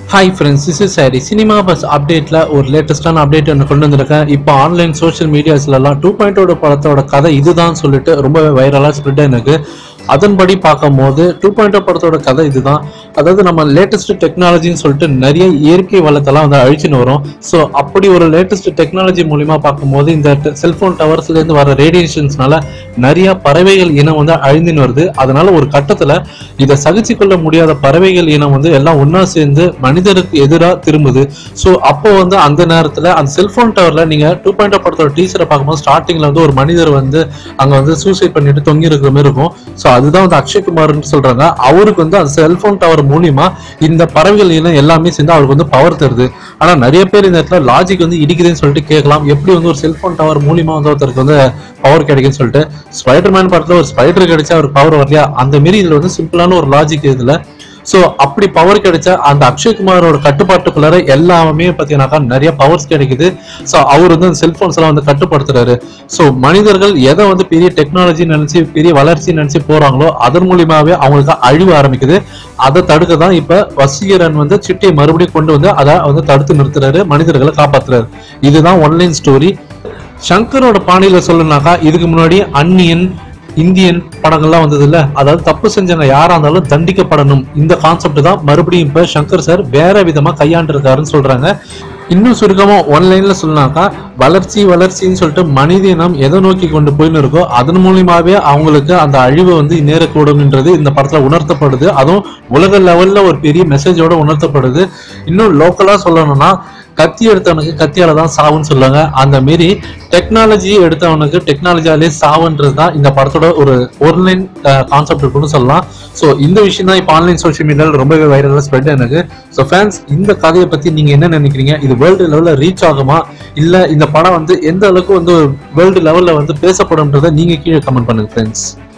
hi friends this is சாரி cinema buzz அப்டேட்டில் ஒரு லேட்டஸ்டான அப்டேட் ஒன்று கொண்டு வந்திருக்கேன் இப்போ ஆன்லைன் சோஷியல் மீடியாஸ்லலாம் டூ பாயிண்டோட படத்தோட கதை இதுதான் சொல்லிட்டு ரொம்ப வைரலாக ஸ்ப்ரெட் எனக்கு அதன்படி பார்க்கும்போது டூ பாயிண்ட் படத்தோட கதை இதுதான் அதாவது நம்ம லேட்டஸ்ட் டெக்னாலஜின்னு சொல்லிட்டு நிறைய இயற்கை வளத்தெல்லாம் வந்து அழிச்சுன்னு வரும் ஸோ அப்படி ஒரு லேட்டஸ்ட் டெக்னாலஜி மூலிமா பார்க்கும்போது இந்த செல்ஃபோன் டவர்ஸ்லேருந்து வர ரேடியேஷன்ஸ்னால நிறைய பறவைகள் இனம் வந்து அழிந்துன்னு வருது அதனால ஒரு கட்டத்தில் இதை சகிச்சு கொள்ள முடியாத பறவைகள் இனம் வந்து எல்லாம் ஒன்றா சேர்ந்து மனிதருக்கு எதிராக திரும்புது ஸோ அப்போ வந்து அந்த நேரத்தில் அந்த செல்ஃபோன் டவரில் நீங்கள் டூ பாயிண்ட் படத்தோட டீச்சரை பார்க்கும்போது ஸ்டார்டிங்கில் வந்து ஒரு மனிதர் வந்து அங்கே வந்து சூசைட் பண்ணிட்டு தொங்கி இருக்கிற மாதிரி இருக்கும் ஸோ அதுதான் வந்து அக்ஷய்குமார்னு சொல்றாங்க அவருக்கு வந்து அந்த செல்போன் டவர் மூலியமா இந்த பறவைகள் இனம் எல்லாமே சேர்ந்து அவருக்கு வந்து பவர் தருது ஆனா நிறைய பேர் இந்த இடத்துல லாஜிக் வந்து இடிக்குதுன்னு சொல்லிட்டு கேட்கலாம் எப்படி வந்து ஒரு செல்போன் டவர் மூலியமா வந்து ஒருத்தருக்கு வந்து பவர் கிடைக்குன்னு சொல்லிட்டு ஸ்பைடர் மேன் படத்துல ஒரு ஸ்பைடர் கிடைச்சா அவருக்கு பவர் வரலையா அந்த மாரி இதுல வந்து சிம்பிளான ஒரு லாஜிக் இதுல ஸோ அப்படி பவர் கிடைச்ச அந்த அக்ஷய்குமாரோட கட்டுப்பாட்டுக்குள்ளார எல்லாமே பார்த்தீங்கன்னாக்கா நிறைய பவர்ஸ் கிடைக்குது ஸோ அவர் வந்து அந்த செல்போன்ஸ் எல்லாம் வந்து கட்டுப்படுத்துறாரு ஸோ மனிதர்கள் எதை வந்து பெரிய டெக்னாலஜி நினைச்சு பெரிய வளர்ச்சி நினைச்சு போறாங்களோ அதன் மூலியமாவே அவங்களுக்கு அழிவு ஆரம்பிக்குது அதை தடுக்க தான் இப்ப வசீகரன் வந்து சிட்டியை மறுபடியும் கொண்டு வந்து அதை வந்து தடுத்து நிறுத்துறாரு மனிதர்களை காப்பாத்துறாரு இதுதான் ஒன்லைன் ஸ்டோரி சங்கரோட பாணியில சொல்லணும்னாக்கா இதுக்கு முன்னாடி அந்நியன் இந்தியன் படங்கள்லாம் வந்தது இல்ல அதாவது தப்பு செஞ்சவங்க யாரா இருந்தாலும் தண்டிக்கப்படணும் இந்த கான்செப்ட் தான் மறுபடியும் இப்ப சங்கர் சார் வேற விதமா கையாண்டிருக்காருன்னு சொல்றாங்க இன்னும் சுருக்கமா ஒன்லைன்ல சொல்லனாக்கா வளர்ச்சி வளர்ச்சின்னு சொல்லிட்டு மனித இனம் எதை நோக்கி கொண்டு போயின்னு இருக்கோ அதன் மூலியமாவே அவங்களுக்கு அந்த அழிவை வந்து நேரக்கூடும்ன்றது இந்த படத்துல உணர்த்தப்படுது அதுவும் உலக லெவல்ல ஒரு பெரிய மெசேஜோட உணர்த்தப்படுது இன்னும் லோக்கலா சொல்லணும்னா கத்தி எடுத்தவனுக்கு கத்தியால தான் சாவுன்னு சொல்லுவாங்க அந்த மாரி டெக்னாலஜி எடுத்தவனுக்கு டெக்னாலஜியாலே சாவுன்றது தான் இந்த படத்தோட ஒரு ஒன்லைன் கான்செப்ட் இருக்குன்னு சொல்லலாம் ஸோ இந்த விஷயம் தான் இப்போ ஆன்லைன் சோஷியல் மீடியாவில் ரொம்பவே வைரலாக ஸ்ப்ரெட் எனக்கு ஸோ ஃபேன்ஸ் இந்த கதையை பற்றி நீங்கள் என்ன நினைக்கிறீங்க இது வேர்ல்டு லெவலில் ரீச் ஆகுமா இல்லை இந்த படம் வந்து எந்த அளவுக்கு வந்து வேர்ல்டு லெவலில் வந்து பேசப்படும்ன்றதை நீங்கள் கீழே கமெண்ட் பண்ணுங்க ஃப்ரெண்ட்ஸ்